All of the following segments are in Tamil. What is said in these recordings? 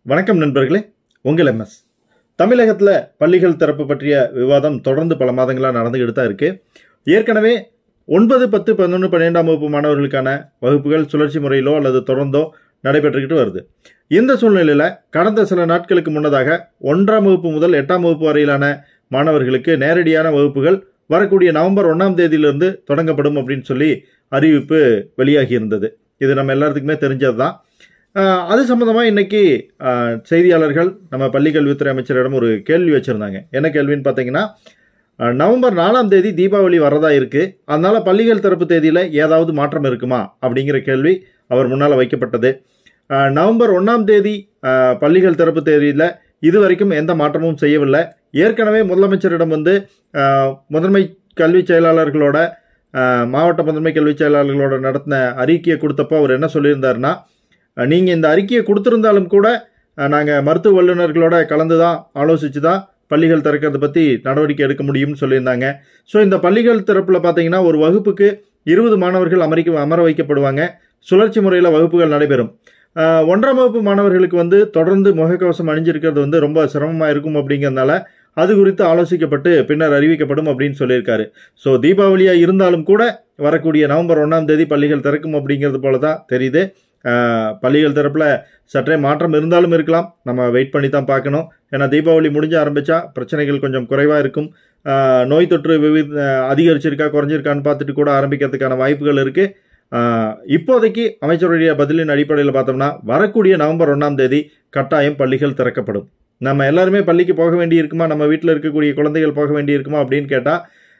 வணக்கம் நண்பர்களே உங்கள் எம்எஸ் தமிழகத்தில் பள்ளிகள் திறப்பு பற்றிய விவாதம் தொடர்ந்து பல மாதங்களாக நடந்துக்கிட்டு தான் இருக்கு ஏற்கனவே ஒன்பது பத்து பதினொன்று பன்னிரெண்டாம் வகுப்பு மாணவர்களுக்கான வகுப்புகள் சுழற்சி முறையிலோ அல்லது தொடர்ந்தோ நடைபெற்றுக்கிட்டு வருது இந்த சூழ்நிலையில் கடந்த சில நாட்களுக்கு முன்னதாக ஒன்றாம் வகுப்பு முதல் எட்டாம் வகுப்பு வரையிலான மாணவர்களுக்கு நேரடியான வகுப்புகள் வரக்கூடிய நவம்பர் ஒன்றாம் தேதியிலிருந்து தொடங்கப்படும் அப்படின்னு சொல்லி அறிவிப்பு வெளியாகி இருந்தது இது நம்ம எல்லாத்துக்குமே தெரிஞ்சது தான் ஆஹ் அது சம்மந்தமாக இன்னைக்கு ஆஹ் செய்தியாளர்கள் நம்ம பள்ளிக்கல்வித்துறை அமைச்சரிடம் ஒரு கேள்வி வச்சுருந்தாங்க என்ன கேள்வின்னு பார்த்தீங்கன்னா ஆஹ் நவம்பர் நாலாம் தேதி தீபாவளி வரதா இருக்கு அதனால பள்ளிகள் திறப்பு தேதியில் ஏதாவது மாற்றம் இருக்குமா அப்படிங்கிற கேள்வி அவர் முன்னால் வைக்கப்பட்டது ஆஹ் நவம்பர் ஒன்றாம் தேதி ஆஹ் பள்ளிகள் திறப்பு தேதியில் இதுவரைக்கும் எந்த மாற்றமும் செய்யவில்லை ஏற்கனவே முதலமைச்சரிடம் வந்து ஆஹ் முதன்மை கல்வி செயலாளர்களோட ஆஹ் மாவட்ட முதன்மை கல்வி செயலாளர்களோட நடத்தின அறிக்கையை கொடுத்தப்போ அவர் என்ன சொல்லியிருந்தாருன்னா நீங்கள் இந்த அறிக்கையை கொடுத்துருந்தாலும் கூட நாங்கள் மருத்துவ வல்லுநர்களோட கலந்து தான் ஆலோசித்து தான் பள்ளிகள் திறக்கிறத பற்றி நடவடிக்கை எடுக்க முடியும்னு சொல்லியிருந்தாங்க ஸோ இந்த பள்ளிகள் திறப்பில் பார்த்தீங்கன்னா ஒரு வகுப்புக்கு இருபது மாணவர்கள் அமரிக்க அமர வைக்கப்படுவாங்க சுழற்சி முறையில் வகுப்புகள் நடைபெறும் ஆஹ் ஒன்றாம் வகுப்பு மாணவர்களுக்கு வந்து தொடர்ந்து முகக்கவசம் அணிஞ்சிருக்கிறது வந்து ரொம்ப சிரமமாக இருக்கும் அப்படிங்கிறதுனால அது குறித்து ஆலோசிக்கப்பட்டு பின்னர் அறிவிக்கப்படும் அப்படின்னு சொல்லியிருக்காரு ஸோ தீபாவளியாக இருந்தாலும் கூட வரக்கூடிய நவம்பர் ஒன்றாம் தேதி பள்ளிகள் திறக்கும் அப்படிங்கிறது போல தான் தெரியுது ஆஹ் பள்ளிகள் தரப்பில் சற்றே மாற்றம் இருந்தாலும் இருக்கலாம் நம்ம வெயிட் பண்ணி தான் பார்க்கணும் ஏன்னா தீபாவளி முடிஞ்சு ஆரம்பித்தா பிரச்சனைகள் கொஞ்சம் குறைவாக இருக்கும் ஆஹ் நோய் தொற்று விவி அதிகரிச்சிருக்கா குறைஞ்சிருக்கான்னு பார்த்துட்டு கூட ஆரம்பிக்கிறதுக்கான வாய்ப்புகள் இருக்குது இப்போதைக்கு அமைச்சருடைய பதிலின் அடிப்படையில் பார்த்தோம்னா வரக்கூடிய நவம்பர் ஒன்றாம் தேதி கட்டாயம் பள்ளிகள் திறக்கப்படும் நம்ம எல்லாருமே பள்ளிக்கு போக வேண்டி இருக்குமா நம்ம வீட்டில் இருக்கக்கூடிய குழந்தைகள் போக வேண்டி இருக்குமா அப்படின்னு கேட்டால்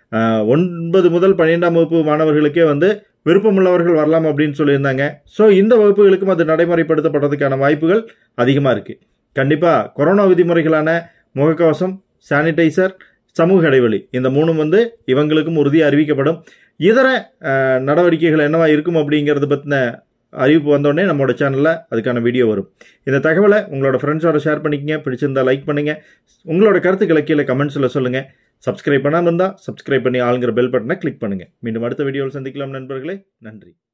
ஒன்பது முதல் பன்னிரெண்டாம் வகுப்பு மாணவர்களுக்கே வந்து விருப்பமுள்ளவர்கள் வரலாம் அப்படின்னு சொல்லியிருந்தாங்க ஸோ இந்த வகுப்புகளுக்கும் அது நடைமுறைப்படுத்தப்படுறதுக்கான வாய்ப்புகள் அதிகமாக இருக்குது கண்டிப்பாக கொரோனா விதிமுறைகளான முகக்கவசம் சானிடைசர் சமூக இடைவெளி இந்த மூணும் வந்து இவங்களுக்கும் உறுதியாக அறிவிக்கப்படும் இதர அஹ், நடவடிக்கைகள் என்னவா இருக்கும் அப்படிங்கிறத பற்றின அறிவிப்பு வந்தோடனே நம்மளோட சேனலில் அதுக்கான வீடியோ வரும் இந்த தகவலை உங்களோட ஃப்ரெண்ட்ஸோட ஷேர் பண்ணிக்கங்க பிடிச்சிருந்தா லைக் பண்ணுங்கள் உங்களோட கருத்துக்களை கீழே கமெண்ட்ஸில் சொல்லுங்கள் சப்ஸ்கிரைப் பண்ணாமல் இருந்தால் சப்ஸ்கிரைப் பண்ணி ஆளுங்கிற பெல் பட்டனை கிளிக் பண்ணுங்கள் மீண்டும் அடுத்த வீடியோவில் சந்திக்கலாம் நண்பர்களே நன்றி